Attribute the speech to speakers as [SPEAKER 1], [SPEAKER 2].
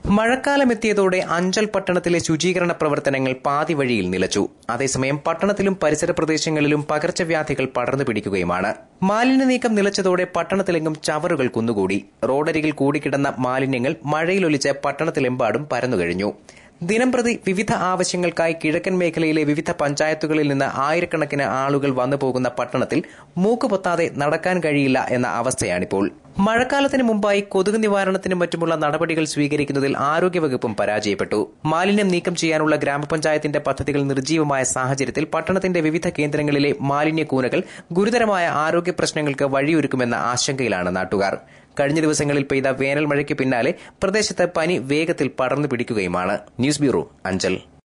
[SPEAKER 1] മഴക്കാലമെത്തിയതോടെ അഞ്ചൽ പട്ടണത്തിലെ ശുചീകരണ പ്രവർത്തനങ്ങൾ പാതി വഴിയിൽ നിലച്ചു അതേസമയം പട്ടണത്തിലും പരിസര പ്രദേശങ്ങളിലും പകർച്ചവ്യാധികൾ പടർന്നു പിടിക്കുകയുമാണ് മാലിന്യ നീക്കം നിലച്ചതോടെ പട്ടണത്തിലെങ്ങും ചവറുകൾ കുന്നുകൂടി റോഡരികിൽ കൂടിക്കിടന്ന മാലിന്യങ്ങൾ മഴയിലൊലിച്ച് പട്ടണത്തിലെമ്പാടും പരന്നുകഴിഞ്ഞു ദിനംപ്രതി വിവിധ ആവശ്യങ്ങൾക്കായി കിഴക്കൻ മേഖലയിലെ വിവിധ പഞ്ചായത്തുകളിൽ നിന്ന് ആയിരക്കണക്കിന് ആളുകൾ വന്നു പോകുന്ന പട്ടണത്തിൽ മൂക്കുപൊത്താതെ നടക്കാൻ കഴിയില്ല എന്ന അവസ്ഥയാണിപ്പോൾ മഴക്കാലത്തിന് മുമ്പായി കൊതുക് നിവാരണത്തിനും മറ്റുമുള്ള നടപടികൾ സ്വീകരിക്കുന്നതിൽ ആരോഗ്യവകുപ്പും പരാജയപ്പെട്ടു മാലിന്യം നീക്കം ചെയ്യാനുള്ള ഗ്രാമപഞ്ചായത്തിന്റെ പദ്ധതികൾ നിർജ്ജീവമായ സാഹചര്യത്തിൽ പട്ടണത്തിന്റെ വിവിധ കേന്ദ്രങ്ങളിലെ മാലിന്യ കൂനകൾ ഗുരുതരമായ ആരോഗ്യ പ്രശ്നങ്ങൾക്ക് വഴിയൊരുക്കുമെന്ന ആശങ്കയിലാണ് നാട്ടുകാർ കഴിഞ്ഞ ദിവസങ്ങളിൽ പെയ്ത വേനൽ മഴയ്ക്ക് പിന്നാലെ പ്രദേശത്ത് പനി വേഗത്തിൽ പടർന്നു പിടിക്കുകയുമാണ് ന്യൂസ് ബ്യൂറോ അഞ്ചൽ